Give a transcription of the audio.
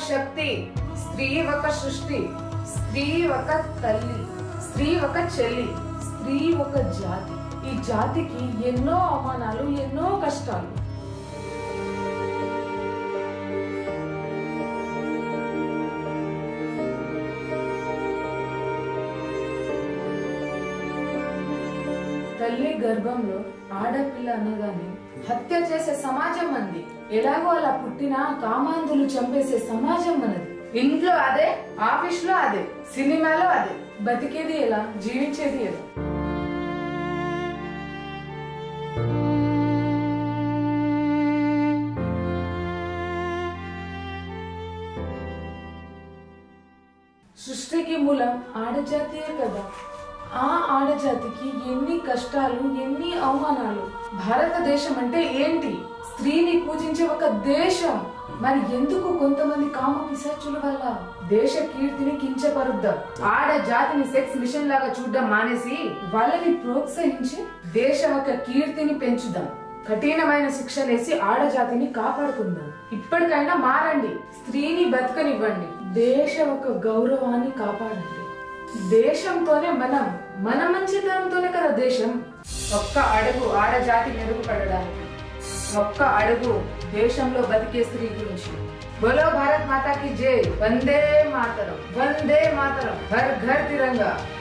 శక్తి స్త్రీ ఒక సృష్టి స్త్రీ ఒక తల్లి స్త్రీ ఒక చెల్లి స్త్రీ ఒక జాతి ఈ జాతికి ఎన్నో అవమానాలు ఎన్నో కష్టాలు తల్లి గర్భంలో ఆడపిల్ల అనగానే హత్య చేసే సమాజం మంది ఎలాగో అలా పుట్టిన కామాంధులు చంపేసే సమాజం మనది ఇంట్లో అదే ఆఫీస్ లో అదే సినిమాలో అదే బతికేది ఎలా జీవించేది ఎలా సృష్టికి మూలం ఆడజాతియే కదా ఆ ఆడజాతికి ఎన్ని కష్టాలు ఎన్ని అవమానాలు భారతదేశం అంటే ఏంటి స్త్రీని పూజించే ఒక దేశం మరి ఎందుకు కొంతమంది కామ పిశాచుల వల్ల దేశ కీర్తిని కించపరుద్దాం ఆడ జాతిని సెక్స్ మిషన్ లాగా చూడడం మానేసి వాళ్ళని ప్రోత్సహించి దేశ ఒక కీర్తిని పెంచుదాం కఠినమైన శిక్షలేసి ఆడజాతిని కాపాడుకుందాం ఇప్పటికైనా మారండి స్త్రీని బతకనివ్వండి దేశ ఒక గౌరవాన్ని కాపాడండి దేశంతోనే మనం మన మంచితనంతోనే కదా దేశం ఒక్క అడుగు ఆడజాతి మెరుగుపడడానికి ఒక్క అడుగు దేశంలో బతికే స్త్రీ గురించి బోలో భారత్ మాతాకి జై వందే మాతరం వందే మాతరం హర్ ఘర్ తిరంగా